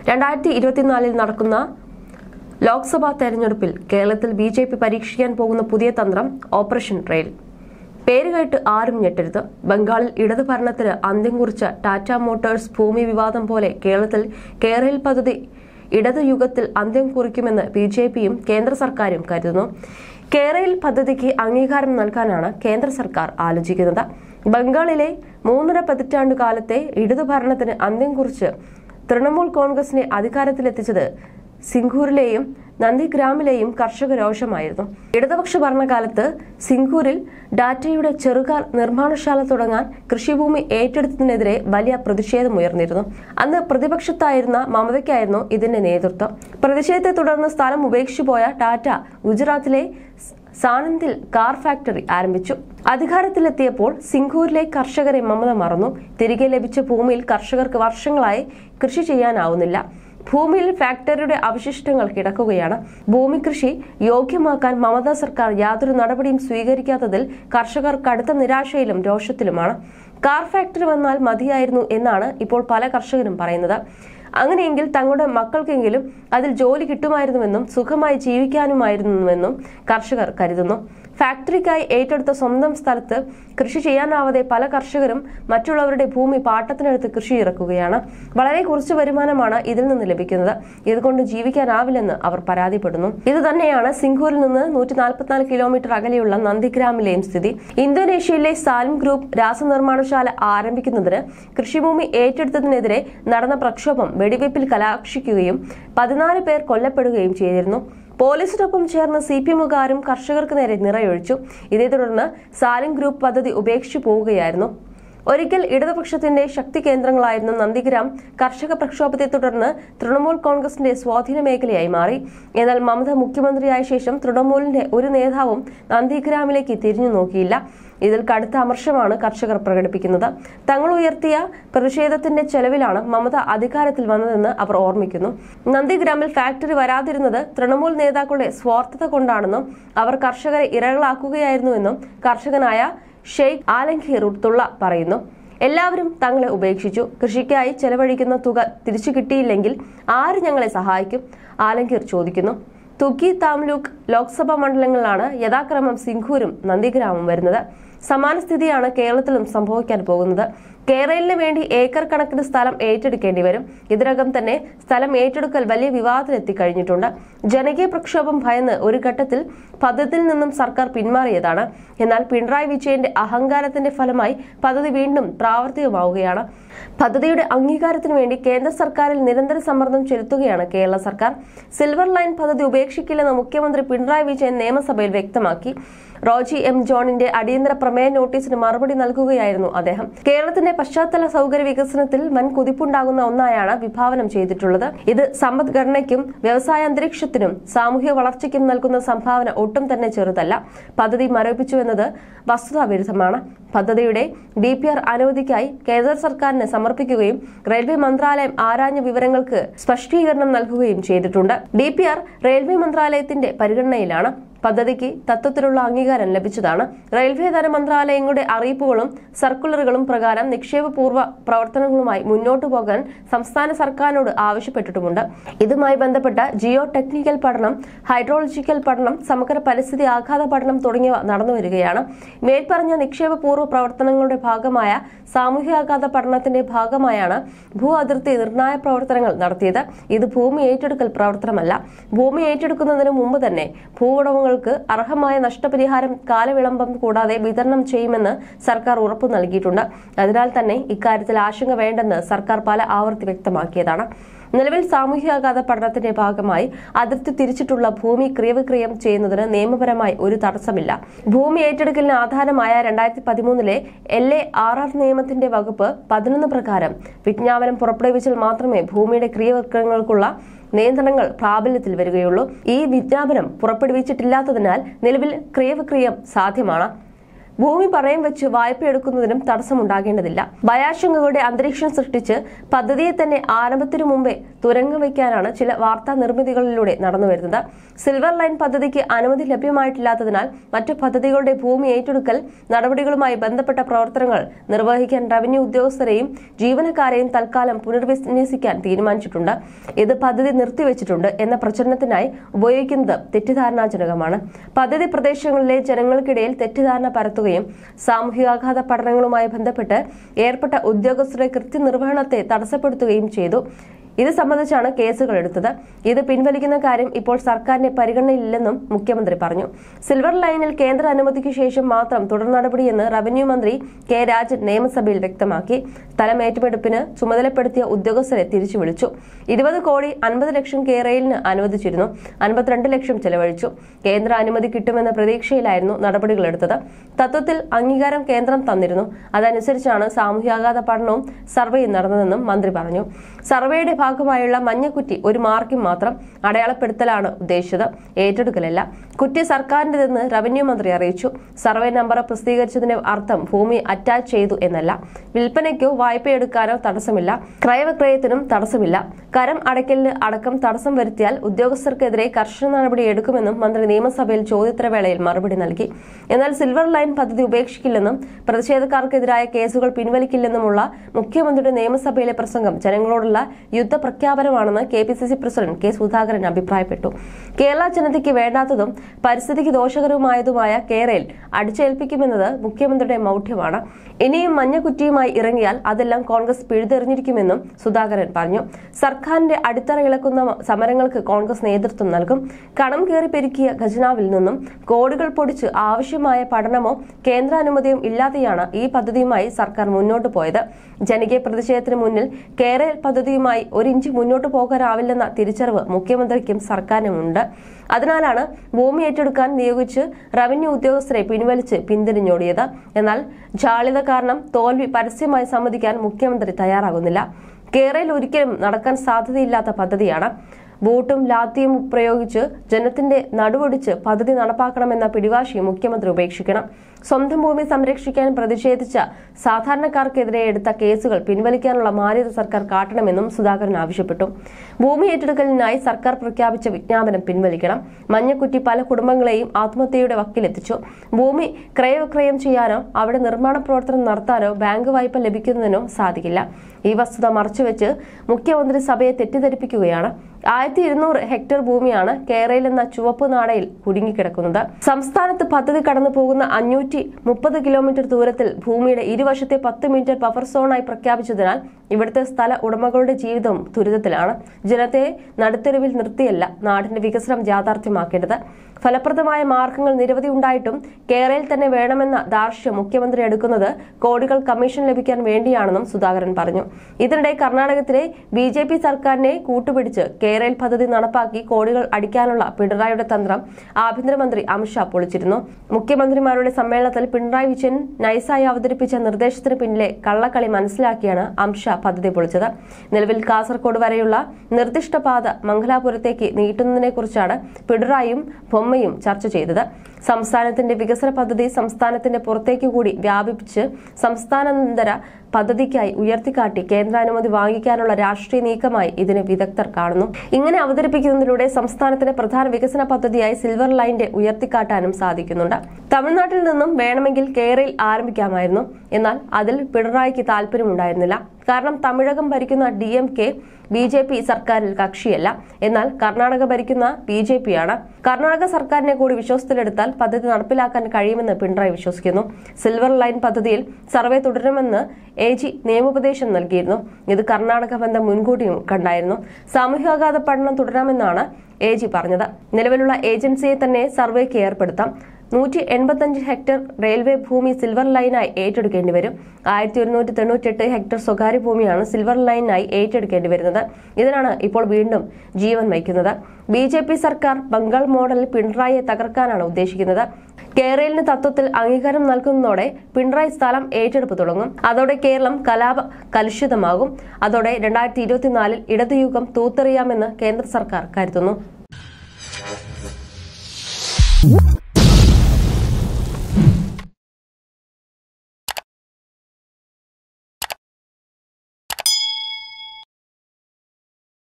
രണ്ടായിരത്തി ഇരുപത്തിനാലിൽ നടക്കുന്ന ലോക്സഭാ തെരഞ്ഞെടുപ്പിൽ കേരളത്തിൽ ബി ജെ പി പരീക്ഷിക്കാൻ പോകുന്ന പുതിയ തന്ത്രം ഓപ്പറേഷൻ റെയിൽ പേര് കേട്ട് ആരും ഞെട്ടരുത് ബംഗാളിൽ ഇടതു ഭരണത്തിന് അന്ത്യം കുറിച്ച ടാറ്റ മോട്ടോഴ്സ് ഭൂമി വിവാദം പോലെ കേരളത്തിൽ കേരയിൽ പദ്ധതി ഇടതു യുഗത്തിൽ അന്ത്യം കുറിക്കുമെന്ന് ബി ജെ പിയും കേന്ദ്ര സർക്കാരും കരുതുന്നു കേരയിൽ പദ്ധതിക്ക് അംഗീകാരം നൽകാനാണ് കേന്ദ്ര സർക്കാർ ആലോചിക്കുന്നത് ബംഗാളിലെ മൂന്നര പതിറ്റാണ്ട് കാലത്തെ ഇടതു ഭരണത്തിന് അന്ത്യം കുറിച്ച് തൃണമൂൽ കോൺഗ്രസിനെ അധികാരത്തിലെത്തിച്ചത് സിംഗൂരിലെയും നന്ദിഗ്രാമിലെയും കർഷക രോഷമായിരുന്നു ഇടതുപക്ഷ ഭരണകാലത്ത് സിംഗൂരിൽ ഡാറ്റയുടെ ചെറുകാർ നിർമ്മാണശാല തുടങ്ങാൻ കൃഷിഭൂമി ഏറ്റെടുത്തതിനെതിരെ വലിയ പ്രതിഷേധമുയർന്നിരുന്നു അന്ന് പ്രതിപക്ഷത്തായിരുന്ന മമതയ്ക്കായിരുന്നു ഇതിന്റെ നേതൃത്വം പ്രതിഷേധത്തെ തുടർന്ന് സ്ഥലം ഉപേക്ഷിച്ചു പോയ ടാറ്റ ഗുജറാത്തിലെ സാനന്ദിൽ കാർ ഫാക്ടറി ആരംഭിച്ചു അധികാരത്തിലെത്തിയപ്പോൾ സിംഗൂരിലെ കർഷകരെ മമത മറന്നു തിരികെ ലഭിച്ച ഭൂമിയിൽ കർഷകർക്ക് വർഷങ്ങളായി കൃഷി ചെയ്യാനാവുന്നില്ല ഭൂമിയിൽ ഫാക്ടറിയുടെ അവശിഷ്ടങ്ങൾ കിടക്കുകയാണ് ഭൂമി കൃഷി യോഗ്യമാക്കാൻ മമതാ സർക്കാർ യാതൊരു നടപടിയും സ്വീകരിക്കാത്തതിൽ കർഷകർ കടുത്ത നിരാശയിലും രോഷത്തിലുമാണ് കാർ ഫാക്ടറി വന്നാൽ മതിയായിരുന്നു എന്നാണ് ഇപ്പോൾ പല കർഷകരും പറയുന്നത് അങ്ങനെയെങ്കിൽ തങ്ങളുടെ മക്കൾക്കെങ്കിലും അതിൽ ജോലി കിട്ടുമായിരുന്നുവെന്നും സുഖമായി ജീവിക്കാനുമായിരുന്നുവെന്നും കർഷകർ കരുതുന്നു ഫാക്ടറിക്കായി ഏറ്റെടുത്ത സ്വന്തം സ്ഥലത്ത് കൃഷി ചെയ്യാനാവാതെ പല കർഷകരും മറ്റുള്ളവരുടെ ഭൂമി പാട്ടത്തിനെടുത്ത് കൃഷി ഇറക്കുകയാണ് വളരെ കുറച്ച് വരുമാനമാണ് ഇതിൽ നിന്ന് ലഭിക്കുന്നത് ഇതുകൊണ്ട് ജീവിക്കാനാവില്ലെന്ന് അവർ പരാതിപ്പെടുന്നു ഇത് തന്നെയാണ് സിംഗൂരിൽ നിന്ന് നൂറ്റി നാൽപ്പത്തിനാല് കിലോമീറ്റർ അകലെയുള്ള നന്ദിഗ്രാമിലെയും സ്ഥിതി ഇന്തോനേഷ്യയിലെ സാലിം ഗ്രൂപ്പ് രാസനിർമ്മാണശാല ആരംഭിക്കുന്നതിന് കൃഷിഭൂമി ഏറ്റെടുത്തതിനെതിരെ നടന്ന പ്രക്ഷോഭം വെടിവയ്പിൽ കലാക്ഷിക്കുകയും പതിനാല് പേർ കൊല്ലപ്പെടുകയും ചെയ്തിരുന്നു പോലീസിനൊപ്പം ചേർന്ന് സി പി എമ്മുകാരും കർഷകർക്ക് നേരെ നിറയൊഴിച്ചു ഇതേ തുടർന്ന് സാലിം ഗ്രൂപ്പ് പദ്ധതി ഉപേക്ഷിച്ചു പോവുകയായിരുന്നു ഒരിക്കൽ ഇടതുപക്ഷത്തിന്റെ ശക്തി കേന്ദ്രങ്ങളായിരുന്ന നന്ദിഗ്രാം കർഷക പ്രക്ഷോഭത്തെ തുടർന്ന് തൃണമൂൽ കോൺഗ്രസിന്റെ സ്വാധീന മേഖലയായി മാറി എന്നാൽ മമത മുഖ്യമന്ത്രിയായ ശേഷം തൃണമൂലിന്റെ ഒരു നേതാവും നന്ദിഗ്രാമിലേക്ക് തിരിഞ്ഞു നോക്കിയില്ല ഇതിൽ കടുത്ത അമർഷമാണ് കർഷകർ പ്രകടിപ്പിക്കുന്നത് തങ്ങൾ ഉയർത്തിയ പ്രതിഷേധത്തിന്റെ ചെലവിലാണ് മമത അധികാരത്തിൽ വന്നതെന്ന് അവർ ഓർമ്മിക്കുന്നു നന്ദിഗ്രാമിൽ ഫാക്ടറി വരാതിരുന്നത് തൃണമൂൽ നേതാക്കളുടെ സ്വാർത്ഥത കൊണ്ടാണെന്നും അവർ കർഷകരെ ഇരകളാക്കുകയായിരുന്നുവെന്നും കർഷകനായ ഷെയ്ഖ് ആലംഖീർ ഉർത്തുള്ള പറയുന്നു എല്ലാവരും തങ്ങളെ ഉപേക്ഷിച്ചു കൃഷിക്കായി ചെലവഴിക്കുന്ന തുക തിരിച്ചു കിട്ടിയില്ലെങ്കിൽ ആര് ഞങ്ങളെ സഹായിക്കും ആലംഖീർ ചോദിക്കുന്നു തുക്കി താംലൂക്ക് ലോക്സഭാ മണ്ഡലങ്ങളിലാണ് യഥാക്രമം സിംഘൂരും നന്ദിഗ്രാമും വരുന്നത് സമാന സ്ഥിതിയാണ് കേരളത്തിലും സംഭവിക്കാൻ പോകുന്നത് കേരളിന് വേണ്ടി ഏക്കർ കണക്കിന് സ്ഥലം ഏറ്റെടുക്കേണ്ടി വരും ഇതിനകം തന്നെ സ്ഥലം ഏറ്റെടുക്കൽ വലിയ വിവാദത്തിലെത്തിക്കഴിഞ്ഞിട്ടുണ്ട് ജനകീയ പ്രക്ഷോഭം ഭയന്ന് ഒരു ഘട്ടത്തിൽ പദ്ധതിയിൽ നിന്നും സർക്കാർ പിന്മാറിയതാണ് എന്നാൽ പിണറായി വിജയന്റെ അഹങ്കാരത്തിന്റെ ഫലമായി പദ്ധതി വീണ്ടും പ്രാവർത്തികമാവുകയാണ് പദ്ധതിയുടെ അംഗീകാരത്തിനു വേണ്ടി കേന്ദ്ര സർക്കാരിൽ നിരന്തര സമ്മർദ്ദം ചെലുത്തുകയാണ് കേരള സർക്കാർ സിൽവർ ലൈൻ പദ്ധതി ഉപേക്ഷിക്കില്ലെന്ന് മുഖ്യമന്ത്രി പിണറായി വിജയൻ നിയമസഭയിൽ വ്യക്തമാക്കി റോജി എം ജോണിന്റെ അടിയന്തര പ്രമേയ നോട്ടീസിന് മറുപടി നൽകുകയായിരുന്നു അദ്ദേഹം കേരളത്തിന്റെ പശ്ചാത്തല സൗകര്യ വികസനത്തിൽ വൻ കുതിപ്പുണ്ടാകുന്ന ഒന്നായാണ് വിഭാവനം ചെയ്തിട്ടുള്ളത് ഇത് സമ്പദ്ഘടനയ്ക്കും വ്യവസായ അന്തരീക്ഷത്തിനും സാമൂഹ്യ വളർച്ചയ്ക്കും നൽകുന്ന സംഭാവന ഒട്ടും തന്നെ ചെറുതല്ല പദ്ധതി മരവിപ്പിച്ചുവെന്നത് വസ്തുതാവിരുദ്ധമാണ് പദ്ധതിയുടെ ഡി പി ആർ അനുമതിക്കായി കേന്ദ്ര സർക്കാരിന് സമർപ്പിക്കുകയും റെയിൽവേ മന്ത്രാലയം ആരാഞ്ഞ വിവരങ്ങൾക്ക് സ്പഷ്ടീകരണം നൽകുകയും ചെയ്തിട്ടുണ്ട് ഡി പി ആർ റെയിൽവേ മന്ത്രാലയത്തിന്റെ പരിഗണനയിലാണ് പദ്ധതിക്ക് തത്വത്തിലുള്ള അംഗീകാരം ലഭിച്ചതാണ് റെയിൽവേ ധനമന്ത്രാലയങ്ങളുടെ അറിയിപ്പുകളും സർക്കുലറുകളും പ്രകാരം നിക്ഷേപപൂർവ്വ പ്രവർത്തനങ്ങളുമായി മുന്നോട്ടു പോകാൻ സംസ്ഥാന സർക്കാരിനോട് ആവശ്യപ്പെട്ടിട്ടുമുണ്ട് ഇതുമായി ബന്ധപ്പെട്ട ജിയോ ടെക്നിക്കൽ പഠനം ഹൈഡ്രോളജിക്കൽ പഠനം സമഗ്ര പരിസ്ഥിതി ആഘാത പഠനം തുടങ്ങിയവ നടന്നുവരികയാണ് മേൽപ്പറഞ്ഞ നിക്ഷേപപൂർവ്വ പ്രവർത്തനങ്ങളുടെ ഭാഗമായ സാമൂഹ്യാഘാത പഠനത്തിന്റെ ഭാഗമായാണ് ഭൂ അതിർത്തി നിർണായ പ്രവർത്തനങ്ങൾ നടത്തിയത് ഇത് ഭൂമി ഏറ്റെടുക്കൽ പ്രവർത്തനമല്ല ഭൂമി ഏറ്റെടുക്കുന്നതിന് മുമ്പ് തന്നെ ഭൂവുടമകൾ കുടുംബങ്ങൾക്ക് അർഹമായ നഷ്ടപരിഹാരം കാലവിളംബം കൂടാതെ വിതരണം ചെയ്യുമെന്ന് സർക്കാർ ഉറപ്പു നൽകിയിട്ടുണ്ട് അതിനാൽ തന്നെ ഇക്കാര്യത്തിൽ ആശങ്ക വേണ്ടെന്ന് സർക്കാർ പല ആവർത്തി വ്യക്തമാക്കിയതാണ് നിലവിൽ സാമൂഹ്യാഘാത പഠനത്തിന്റെ ഭാഗമായി അതിർത്തി തിരിച്ചിട്ടുള്ള ഭൂമി ക്രിയവിക്രയം ചെയ്യുന്നതിന് നിയമപരമായി ഒരു തടസ്സമില്ല ഭൂമി ഏറ്റെടുക്കലിന് ആധാരമായ രണ്ടായിരത്തി പതിമൂന്നിലെ എൽ എ ആർ ആർ നിയമത്തിന്റെ വകുപ്പ് പതിനൊന്ന് പ്രകാരം വിജ്ഞാപനം പുറപ്പെടുവിച്ചാൽ മാത്രമേ ഭൂമിയുടെ ക്രിയവിക്രയങ്ങൾക്കുള്ള നിയന്ത്രണങ്ങൾ പ്രാബല്യത്തിൽ വരികയുള്ളൂ ഈ വിജ്ഞാപനം പുറപ്പെടുവിച്ചിട്ടില്ലാത്തതിനാൽ നിലവിൽ ക്രിയവിക്രയം സാധ്യമാണ് ഭൂമി പണയം വെച്ച് വായ്പ എടുക്കുന്നതിനും തടസ്സമുണ്ടാകേണ്ടതില്ല ഭയാശങ്കകളുടെ അന്തരീക്ഷം സൃഷ്ടിച്ച് പദ്ധതിയെ തന്നെ ആരംഭത്തിനു മുമ്പേ തുരങ്കം വയ്ക്കാനാണ് ചില വാർത്താ നിർമ്മിതികളിലൂടെ നടന്നുവരുന്നത് സിൽവർ ലൈൻ പദ്ധതിക്ക് അനുമതി ലഭ്യമായിട്ടില്ലാത്തതിനാൽ മറ്റു പദ്ധതികളുടെ ഭൂമി ഏറ്റെടുക്കൽ നടപടികളുമായി ബന്ധപ്പെട്ട പ്രവർത്തനങ്ങൾ നിർവഹിക്കാൻ റവന്യൂ ഉദ്യോഗസ്ഥരെയും ജീവനക്കാരെയും തൽക്കാലം പുനർവിന്യസിക്കാൻ തീരുമാനിച്ചിട്ടുണ്ട് ഇത് പദ്ധതി നിർത്തിവെച്ചിട്ടുണ്ട് എന്ന പ്രചരണത്തിനായി ഉപയോഗിക്കുന്നത് തെറ്റിദ്ധാരണാജനകമാണ് പദ്ധതി പ്രദേശങ്ങളിലെ ജനങ്ങൾക്കിടയിൽ തെറ്റിദ്ധാരണ പരത്തുകയും സാമൂഹികാഘാത പഠനങ്ങളുമായി ബന്ധപ്പെട്ട് ഏർപ്പെട്ട ഉദ്യോഗസ്ഥരുടെ കൃത്യനിർവഹണത്തെ തടസ്സപ്പെടുത്തുകയും ചെയ്തു ഇത് സംബന്ധിച്ചാണ് കേസുകൾ എടുത്തത് ഇത് പിൻവലിക്കുന്ന കാര്യം ഇപ്പോൾ സർക്കാരിന്റെ പരിഗണനയിലില്ലെന്നും മുഖ്യമന്ത്രി പറഞ്ഞു സിൽവർ ലൈനിൽ കേന്ദ്ര അനുമതിക്ക് ശേഷം മാത്രം തുടർ നടപടിയെന്ന് റവന്യൂ മന്ത്രി കെ രാജൻ നിയമസഭയിൽ വ്യക്തമാക്കി സ്ഥലം ഏറ്റെടുപ്പിന് ചുമതലപ്പെടുത്തിയ ഉദ്യോഗസ്ഥരെ തിരിച്ചു വിളിച്ചു ഇരുപത് കോടി അൻപത് ലക്ഷം കേരളിന് അനുവദിച്ചിരുന്നു അൻപത്തിരണ്ട് ലക്ഷം ചെലവഴിച്ചു കേന്ദ്ര അനുമതി കിട്ടുമെന്ന പ്രതീക്ഷയിലായിരുന്നു നടപടികളെടുത്തത് തത്വത്തിൽ അംഗീകാരം കേന്ദ്രം തന്നിരുന്നു അതനുസരിച്ചാണ് സാമൂഹ്യാഘാത പഠനവും സർവേയും നടന്നതെന്നും മന്ത്രി പറഞ്ഞു സർവേയുടെ ഭാഗമായുള്ള മഞ്ഞക്കുറ്റി ഒരു മാർക്കിംഗ് മാത്രം അടയാളപ്പെടുത്തലാണ് ഉദ്ദേശിച്ചത് ഏറ്റെടുക്കലല്ല കുറ്റി സർക്കാരിന്റേതെന്ന് റവന്യൂ മന്ത്രി അറിയിച്ചു സർവേ നമ്പർ പ്രസിദ്ധീകരിച്ചതിന്റെ അർത്ഥം ഭൂമി അറ്റാച്ച് ചെയ്തു എന്നല്ല വിൽപ്പനയ്ക്കോ വായ്പയെടുക്കാനോ തടസ്സമില്ല ക്രയവിക്രയത്തിനും തടസ്സമില്ല കരം അടയ്ക്കലിന് അടക്കം തടസ്സം വരുത്തിയാൽ ഉദ്യോഗസ്ഥർക്കെതിരെ കർശന നടപടി എടുക്കുമെന്നും മന്ത്രി നിയമസഭയിൽ ചോദ്യോത്തരവേളയിൽ മറുപടി നൽകി എന്നാൽ സിൽവർ ലൈൻ പദ്ധതി ഉപേക്ഷിക്കില്ലെന്നും പ്രതിഷേധക്കാർക്കെതിരായ കേസുകൾ പിൻവലിക്കില്ലെന്നുമുള്ള മുഖ്യമന്ത്രിയുടെ നിയമസഭയിലെ പ്രസംഗം ജനങ്ങളോടുള്ള യുദ്ധപ്രഖ്യാപനമാണെന്ന് K P C C president K Sudhakaran അഭിപ്രായപ്പെട്ടു കേരള ജനതയ്ക്ക് വേണ്ടാത്തതും പരിസ്ഥിതിക്ക് ദോഷകരവുമായതുമായ കേരയിൽ അടിച്ചേൽപ്പിക്കുമെന്നത് മുഖ്യമന്ത്രിയുടെ മൗഢ്യമാണ് ഇനിയും മഞ്ഞക്കുറ്റിയുമായി ഇറങ്ങിയാൽ അതെല്ലാം കോൺഗ്രസ് പിഴുതെറിഞ്ഞിരിക്കുമെന്നും സുധാകരൻ പറഞ്ഞു സർക്കാരിന്റെ അടിത്തറ ഇളക്കുന്ന സമരങ്ങൾക്ക് കോൺഗ്രസ് നേതൃത്വം നൽകും കണം കയറി പെരുക്കിയ ഖജനാവിൽ നിന്നും കോടികൾ പൊടിച്ച് ആവശ്യമായ പഠനമോ കേന്ദ്രാനുമതിയും ഇല്ലാതെയാണ് ഈ പദ്ധതിയുമായി സർക്കാർ മുന്നോട്ട് പോയത് ജനകീയ പ്രതിഷേധത്തിന് മുന്നിൽ കേരള പദ്ധതിയുമായി ഒരു ഇഞ്ച് മുന്നോട്ട് പോകാനാവില്ലെന്ന തിരിച്ചറിവ് മുഖ്യമന്ത്രിക്കും സർക്കാരിനുമുണ്ട് അതിനാലാണ് ഭൂമി ഏറ്റെടുക്കാൻ നിയോഗിച്ച് റവന്യൂ ഉദ്യോഗസ്ഥരെ പിൻവലിച്ച് പിന്തിരിഞ്ഞോടിയത് എന്നാൽ ജാള്യത കാരണം തോൽവി പരസ്യമായി സമ്മതിക്കാൻ മുഖ്യമന്ത്രി തയ്യാറാകുന്നില്ല കേരളയിൽ ഒരിക്കലും നടക്കാൻ സാധ്യതയില്ലാത്ത പദ്ധതിയാണ് ബൂട്ടും ലാത്തിയും പ്രയോഗിച്ച് ജനത്തിന്റെ നടുവൊടിച്ച് പദ്ധതി നടപ്പാക്കണമെന്ന പിടിവാശി മുഖ്യമന്ത്രി ഉപേക്ഷിക്കണം സ്വന്തം ഭൂമി സംരക്ഷിക്കാൻ പ്രതിഷേധിച്ച സാധാരണക്കാർക്കെതിരെ എടുത്ത കേസുകൾ പിൻവലിക്കാനുള്ള മാന്യത സർക്കാർ കാട്ടണമെന്നും സുധാകരൻ ആവശ്യപ്പെട്ടു ഭൂമി ഏറ്റെടുക്കലിനായി സർക്കാർ പ്രഖ്യാപിച്ച വിജ്ഞാപനം പിൻവലിക്കണം മഞ്ഞക്കുറ്റി പല കുടുംബങ്ങളെയും ആത്മഹത്യയുടെ വക്കിലെത്തിച്ചു ഭൂമി ക്രയവിക്രയം ചെയ്യാനോ അവിടെ നിർമ്മാണ പ്രവർത്തനം നടത്താനോ ബാങ്ക് വായ്പ ലഭിക്കുന്നതിനോ സാധിക്കില്ല ഈ വസ്തുത മറച്ചുവെച്ച് മുഖ്യമന്ത്രി സഭയെ തെറ്റിദ്ധരിപ്പിക്കുകയാണ് ആയിരത്തി ഇരുന്നൂറ് ഹെക്ടർ ഭൂമിയാണ് കേരളയിൽ എന്ന ചുവപ്പ് നാടയിൽ കുടുങ്ങിക്കിടക്കുന്നത് സംസ്ഥാനത്ത് പദ്ധതി കടന്നു പോകുന്ന അഞ്ഞൂറ്റി മുപ്പത് കിലോമീറ്റർ ദൂരത്തിൽ ഭൂമിയുടെ ഇരുവശത്തെ പത്ത് മീറ്റർ ബഫർ സോണായി പ്രഖ്യാപിച്ചതിനാൽ ഇവിടുത്തെ സ്ഥല ഉടമകളുടെ ജീവിതം ദുരിതത്തിലാണ് ജനത്തെ നടുത്തെരുവിൽ നിർത്തിയല്ല നാടിന്റെ വികസനം യാഥാർത്ഥ്യമാക്കേണ്ടത് ഫലപ്രദമായ മാർഗങ്ങൾ നിരവധി ഉണ്ടായിട്ടും കേരളയിൽ തന്നെ വേണമെന്ന ദാർഷ്ട്യം മുഖ്യമന്ത്രി എടുക്കുന്നത് കോടികൾ കമ്മീഷൻ ലഭിക്കാൻ വേണ്ടിയാണെന്നും സുധാകരൻ പറഞ്ഞു ഇതിനിടെ കർണാടകത്തിലെ ബി ജെ പി സർക്കാരിനെ കൂട്ടുപിടിച്ച് കേരള പദ്ധതി നടപ്പാക്കി കോടികൾ അടിക്കാനുള്ള പിണറായിയുടെ തന്ത്രം ആഭ്യന്തരമന്ത്രി അമിത്ഷാ പൊളിച്ചിരുന്നു മുഖ്യമന്ത്രിമാരുടെ സമ്മേളനത്തിൽ പിണറായി വിജയൻ നൈസായി അവതരിപ്പിച്ച നിർദ്ദേശത്തിന് പിന്നിലെ കള്ളക്കളി മനസ്സിലാക്കിയാണ് അമിത്ഷാ പദ്ധതി പൊളിച്ചത് നിലവിൽ കാസർഗോഡ് വരെയുള്ള നിർദ്ദിഷ്ട പാത മംഗലാപുരത്തേക്ക് നീട്ടുന്നതിനെക്കുറിച്ചാണ് പിണറായിയും ബൊമ്മയും ചർച്ച ചെയ്തത് സംസ്ഥാനത്തിന്റെ വികസന പദ്ധതി സംസ്ഥാനത്തിന്റെ പുറത്തേക്ക് കൂടി വ്യാപിപ്പിച്ച് സംസ്ഥാനാന്തര പദ്ധതിക്കായി ഉയർത്തിക്കാട്ടി കേന്ദ്രാനുമതി വാങ്ങിക്കാനുള്ള രാഷ്ട്രീയ നീക്കമായി ഇതിനെ വിദഗ്ധർ കാണുന്നു ഇങ്ങനെ അവതരിപ്പിക്കുന്നതിലൂടെ സംസ്ഥാനത്തിന്റെ പ്രധാന വികസന പദ്ധതിയായി സിൽവർ ലൈന്റെ ഉയർത്തിക്കാട്ടാനും സാധിക്കുന്നുണ്ട് തമിഴ്നാട്ടിൽ നിന്നും വേണമെങ്കിൽ കേരളയിൽ ആരംഭിക്കാമായിരുന്നു എന്നാൽ അതിൽ പിണറായിക്ക് താല്പര്യമുണ്ടായിരുന്നില്ല കാരണം തമിഴകം ഭരിക്കുന്ന D M K B J P സർക്കാരിൽ കക്ഷിയല്ല എന്നാൽ കർണാടക ഭരിക്കുന്ന ബി ജെ പി ആണ് കർണാടക സർക്കാരിനെ കൂടി വിശ്വാസത്തിലെടുത്താൽ പദ്ധതി നടപ്പിലാക്കാൻ കഴിയുമെന്ന് പിണറായി വിശ്വസിക്കുന്നു സിൽവർ ലൈൻ പദ്ധതിയിൽ സർവേ തുടരുമെന്ന് എ ജി നിയമോപദേശം നൽകിയിരുന്നു ഇത് കർണാടക ബന്ധം മുൻകൂട്ടിയും കണ്ടായിരുന്നു സാമൂഹികാഘാത പഠനം തുടരാമെന്നാണ് എ ജി പറഞ്ഞത് നിലവിലുള്ള ഏജൻസിയെ തന്നെ സർവേക്ക് ഏർപ്പെടുത്താം നൂറ്റി എൺപത്തഞ്ച് ഹെക്ടർ റെയിൽവേ ഭൂമി സിൽവർ ലൈനായി ഏറ്റെടുക്കേണ്ടി വരും ആയിരത്തി ഒരുന്നൂറ്റി തൊണ്ണൂറ്റെട്ട് ഹെക്ടർ സ്വകാര്യ ഭൂമിയാണ് സിൽവർ ലൈനായി ഏറ്റെടുക്കേണ്ടി വരുന്നത് ഇതിനാണ് ഇപ്പോൾ വീണ്ടും ജീവൻ വയ്ക്കുന്നത് ബി ജെ പി സർക്കാർ ബംഗാൾ മോഡലിൽ പിണറായിയെ തകർക്കാനാണ് ഉദ്ദേശിക്കുന്നത് കേരളിന് തത്വത്തിൽ അംഗീകാരം നൽകുന്നതോടെ പിണറായി സ്ഥലം ഏറ്റെടുപ്പ് തുടങ്ങും അതോടെ കേരളം കലാപ കലുഷിതമാകും അതോടെ രണ്ടായിരത്തി ഇരുപത്തിനാലിൽ ഇടതുയുഗം തൂത്തെറിയാമെന്ന് കേന്ദ്ര സർക്കാർ കരുതുന്നു